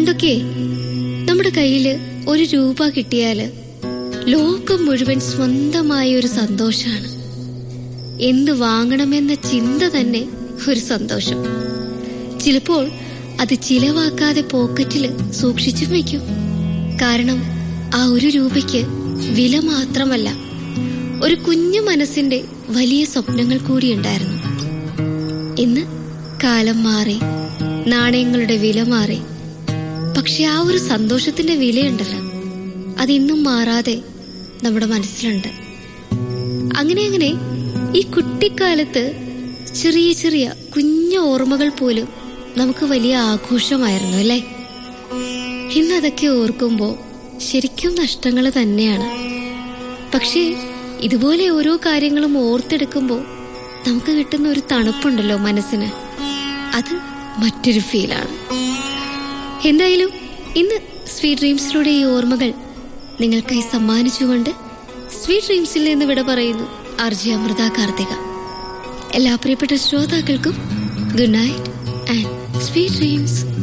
പണ്ടൊക്കെ നമ്മുടെ കയ്യില് ഒരു രൂപ കിട്ടിയാല് ലോകം മുഴുവൻ സ്വന്തമായ ഒരു സന്തോഷാണ് എന്ത് വാങ്ങണമെന്ന ചിന്ത തന്നെ ഒരു സന്തോഷം ചിലപ്പോൾ അത് ചിലവാക്കാതെ പോക്കറ്റില് സൂക്ഷിച്ചും വയ്ക്കും കാരണം ആ ഒരു രൂപയ്ക്ക് വില മാത്രമല്ല ഒരു കുഞ്ഞു മനസ്സിന്റെ വലിയ സ്വപ്നങ്ങൾ കൂടിയുണ്ടായിരുന്നു ഇന്ന് കാലം മാറി നാണയങ്ങളുടെ വില മാറി പക്ഷെ ആ ഒരു സന്തോഷത്തിന്റെ വിലയുണ്ടല്ലോ അതിന്നും മാറാതെ നമ്മുടെ മനസ്സിലുണ്ട് അങ്ങനെ അങ്ങനെ ഈ കുട്ടിക്കാലത്ത് ചെറിയ ചെറിയ കുഞ്ഞു ഓർമ്മകൾ പോലും നമുക്ക് വലിയ ആഘോഷമായിരുന്നു അല്ലേ ഇന്നതൊക്കെ ഓർക്കുമ്പോൾ ശരിക്കും നഷ്ടങ്ങൾ തന്നെയാണ് പക്ഷേ ഇതുപോലെ ഓരോ കാര്യങ്ങളും ഓർത്തെടുക്കുമ്പോൾ നമുക്ക് കിട്ടുന്ന ഒരു തണുപ്പുണ്ടല്ലോ മനസ്സിന് അത് മറ്റൊരു ഫീലാണ് എന്തായാലും ഇന്ന് സ്വീറ്റ് ഡ്രീംസിലൂടെ ഈ ഓർമ്മകൾ നിങ്ങൾക്കായി സമ്മാനിച്ചുകൊണ്ട് സ്വീറ്റ് ഡ്രീംസിൽ നിന്ന് വിട പറയുന്നു ആർജി അമൃത കാർത്തിക എല്ലാ പ്രിയപ്പെട്ട ശ്രോതാക്കൾക്കും good night and sweet dreams